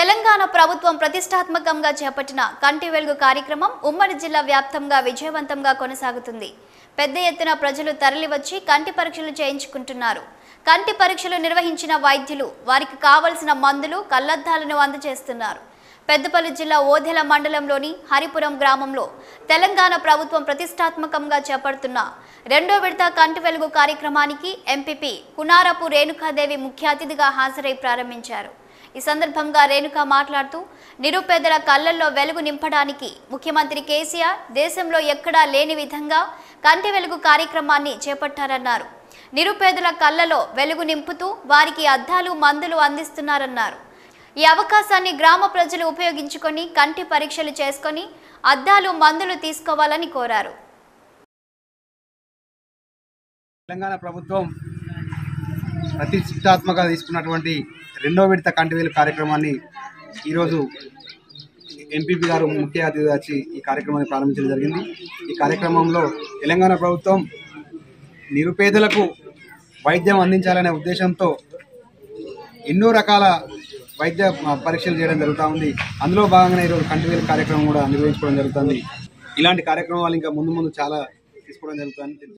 తెలంగాణ ప్రభుత్వం ప్రతిష్టాత్మకంగా చేపట్టిన కంటి వెలుగు కార్యక్రమం ఉమ్మడి జిల్లా వ్యాప్తంగా విజయవంతంగా కొనసాగుతుంది పెద్ద ఎత్తున ప్రజలు తరలివచ్చి కంటి పరీక్షలు చేయించుకుంటున్నారు కంటి పరీక్షలు నిర్వహించిన వైద్యులు వారికి కావలసిన మందులు కళ్లద్దాలను అందజేస్తున్నారు పెద్దపల్లి జిల్లా ఓదెల మండలంలోని హరిపురం గ్రామంలో తెలంగాణ ప్రభుత్వం ప్రతిష్టాత్మకంగా చేపడుతున్న రెండో విడత కంటి వెలుగు కార్యక్రమానికి ఎంపీపీ కునారపు రేణుకాదేవి ముఖ్య అతిథిగా హాజరై ప్రారంభించారు ఈ సందర్భంగా రేణుక మాట్లాడుతూ నిరుపేదల కళ్ళల్లో వెలుగు నింపడానికి ముఖ్యమంత్రి కేసీఆర్ దేశంలో ఎక్కడా లేని విధంగా కంటి వెలుగు కార్యక్రమాన్ని చేపట్టారన్నారు నిరుపేదల కళ్ళలో వెలుగు నింపుతూ వారికి అద్దాలు మందులు అందిస్తున్నారన్నారు ఈ అవకాశాన్ని గ్రామ ప్రజలు ఉపయోగించుకొని కంటి పరీక్షలు చేసుకొని అద్దాలు మందులు తీసుకోవాలని కోరారు తెలంగాణ ప్రభుత్వం ప్రతిష్టాత్మకంగా తీసుకున్నటువంటి రెండో విడత కంటివేలు కార్యక్రమాన్ని ఈరోజు ఎంపీపీ గారు ముఖ్య అతిథిగా వచ్చి ఈ కార్యక్రమాన్ని ప్రారంభించడం జరిగింది ఈ కార్యక్రమంలో తెలంగాణ ప్రభుత్వం నిరుపేదలకు వైద్యం అందించాలనే ఉద్దేశంతో ఎన్నో రకాల వైద్య పరీక్షలు చేయడం జరుగుతూ ఉంది అందులో భాగంగా ఈరోజు కంటివేలు కార్యక్రమం కూడా నిర్వహించుకోవడం జరుగుతుంది ఇలాంటి కార్యక్రమాలు ఇంకా ముందు ముందు చాలా తీసుకోవడం జరుగుతుంది